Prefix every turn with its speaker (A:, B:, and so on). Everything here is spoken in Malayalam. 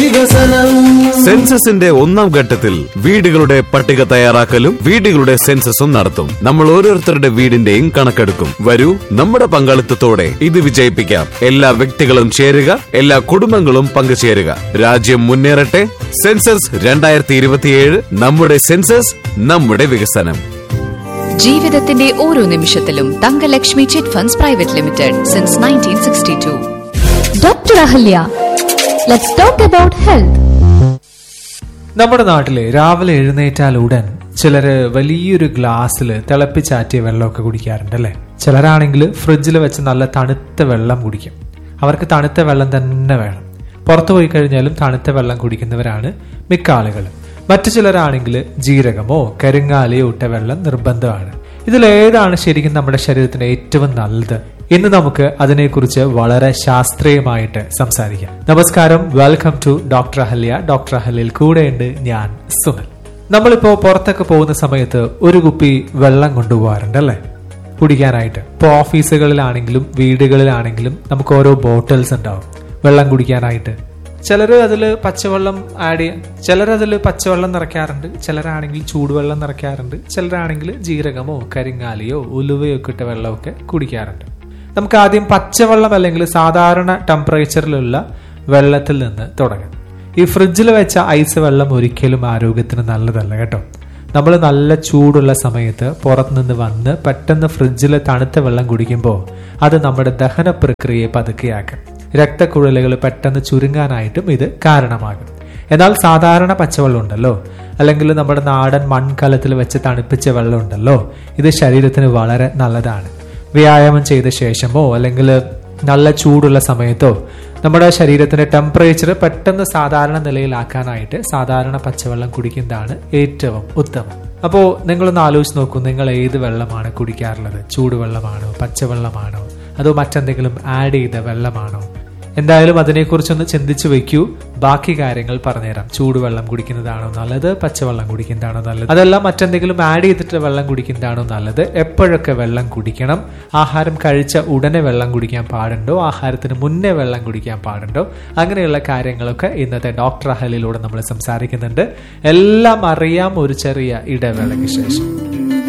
A: വികസനം
B: സെൻസസിന്റെ ഒന്നാം ഘട്ടത്തിൽ വീടുകളുടെ പട്ടിക തയ്യാറാക്കലും വീടുകളുടെ സെൻസസും നടത്തും നമ്മൾ ഓരോരുത്തരുടെ വീടിന്റെയും കണക്കെടുക്കും വരൂ നമ്മുടെ പങ്കാളിത്തത്തോടെ ഇത് വിജയിപ്പിക്കാം എല്ലാ വ്യക്തികളും ചേരുക എല്ലാ കുടുംബങ്ങളും പങ്കുചേരുക രാജ്യം മുന്നേറട്ടെ സെൻസസ് രണ്ടായിരത്തി ഇരുപത്തിയേഴ് നമ്മുടെ സെൻസസ് നമ്മുടെ വികസനം
C: ജീവിതത്തിന്റെ ഓരോ നിമിഷത്തിലും Thankalakshmi chit funds private limited since nineteen sixty two
D: doctor Ahalya let's talk about health
E: നമ്മുടെ നാട്ടില് രാവിലെ എഴുന്നേറ്റാൽ ഉടൻ ചിലര് വലിയൊരു ഗ്ലാസ്സിൽ തിളപ്പിച്ചാറ്റിയ വെള്ളമൊക്കെ കുടിക്കാറുണ്ട് അല്ലേ ചിലരാണെങ്കിൽ ഫ്രിഡ്ജിൽ വെച്ച് നല്ല തണുത്ത വെള്ളം കുടിക്കും അവർക്ക് തണുത്ത വെള്ളം തന്നെ വേണം പുറത്തു പോയി കഴിഞ്ഞാലും തണുത്ത വെള്ളം കുടിക്കുന്നവരാണ് മിക്ക ആളുകളും മറ്റു ചിലരാണെങ്കിൽ ജീരകമോ കരിങ്ങാലയോ ഇട്ട വെള്ളം നിർബന്ധമാണ് ഇതിലേതാണ് ശരിക്കും നമ്മുടെ ശരീരത്തിന് ഏറ്റവും നല്ലത് ഇന്ന് നമുക്ക് അതിനെക്കുറിച്ച് വളരെ ശാസ്ത്രീയമായിട്ട് സംസാരിക്കാം നമസ്കാരം welcome to doctor Ahalya doctor അഹല്യയിൽ കൂടെയുണ്ട് ഞാൻ സുമൽ നമ്മളിപ്പോ പുറത്തൊക്കെ പോകുന്ന സമയത്ത് ഒരു കുപ്പി വെള്ളം കൊണ്ടുപോകാറുണ്ട് അല്ലേ കുടിക്കാനായിട്ട് ഇപ്പോൾ ഓഫീസുകളിലാണെങ്കിലും വീടുകളിലാണെങ്കിലും നമുക്ക് ഓരോ ബോട്ടിൽസ് ഉണ്ടാവും വെള്ളം കുടിക്കാനായിട്ട് ചിലർ അതിൽ പച്ചവെള്ളം ആഡ് ചെയ്യാൻ ചിലർ അതിൽ പച്ചവെള്ളം നിറയ്ക്കാറുണ്ട് ചിലരാണെങ്കിൽ ചൂടുവെള്ളം നിറയ്ക്കാറുണ്ട് ചിലരാണെങ്കിൽ ജീരകമോ കരിങ്ങാലിയോ ഉലുവയോ ഒക്കെ ഇട്ട വെള്ളമൊക്കെ കുടിക്കാറുണ്ട് നമുക്ക് ആദ്യം പച്ചവെള്ളം അല്ലെങ്കിൽ സാധാരണ ടെമ്പറേച്ചറിലുള്ള വെള്ളത്തിൽ നിന്ന് തുടങ്ങാം ഈ ഫ്രിഡ്ജിൽ വെച്ച ഐസ് വെള്ളം ഒരിക്കലും ആരോഗ്യത്തിന് നല്ലതല്ല കേട്ടോ നമ്മൾ നല്ല ചൂടുള്ള സമയത്ത് പുറത്തുനിന്ന് വന്ന് പെട്ടെന്ന് ഫ്രിഡ്ജിലെ തണുത്ത വെള്ളം കുടിക്കുമ്പോൾ അത് നമ്മുടെ ദഹന പ്രക്രിയയെ പതുക്കെയാക്കും രക്തക്കുഴലുകൾ പെട്ടെന്ന് ചുരുങ്ങാനായിട്ടും ഇത് കാരണമാകും എന്നാൽ സാധാരണ പച്ചവെള്ളം ഉണ്ടല്ലോ അല്ലെങ്കിൽ നമ്മുടെ നാടൻ മൺകലത്തിൽ വെച്ച് തണുപ്പിച്ച വെള്ളം ഉണ്ടല്ലോ ഇത് ശരീരത്തിന് വളരെ നല്ലതാണ് വ്യായാമം ചെയ്ത ശേഷമോ അല്ലെങ്കിൽ നല്ല ചൂടുള്ള സമയത്തോ നമ്മുടെ ശരീരത്തിന്റെ ടെമ്പറേച്ചർ പെട്ടെന്ന് സാധാരണ നിലയിലാക്കാനായിട്ട് സാധാരണ പച്ചവെള്ളം കുടിക്കുന്നതാണ് ഏറ്റവും ഉത്തമം അപ്പോൾ നിങ്ങളൊന്ന് ആലോചിച്ച് നോക്കൂ നിങ്ങൾ ഏത് വെള്ളമാണ് കുടിക്കാറുള്ളത് ചൂടുവെള്ളമാണോ പച്ചവെള്ളമാണോ അതോ മറ്റെന്തെങ്കിലും ആഡ് ചെയ്ത വെള്ളമാണോ എന്തായാലും അതിനെക്കുറിച്ചൊന്ന് ചിന്തിച്ചു വെക്കൂ ബാക്കി കാര്യങ്ങൾ പറഞ്ഞുതരാം ചൂടുവെള്ളം കുടിക്കുന്നതാണോ നല്ലത് പച്ചവെള്ളം കുടിക്കുന്നതാണോ നല്ലത് അതെല്ലാം മറ്റെന്തെങ്കിലും ആഡ് ചെയ്തിട്ട് വെള്ളം കുടിക്കുന്നതാണോ നല്ലത് എപ്പോഴൊക്കെ വെള്ളം കുടിക്കണം ആഹാരം കഴിച്ച ഉടനെ വെള്ളം കുടിക്കാൻ പാടുണ്ടോ ആഹാരത്തിന് മുന്നേ വെള്ളം കുടിക്കാൻ പാടുണ്ടോ അങ്ങനെയുള്ള കാര്യങ്ങളൊക്കെ ഇന്നത്തെ ഡോക്ടർ അഹലിലൂടെ നമ്മൾ സംസാരിക്കുന്നുണ്ട് എല്ലാം അറിയാം ഒരു ചെറിയ ഇടവേളയ്ക്ക് ശേഷം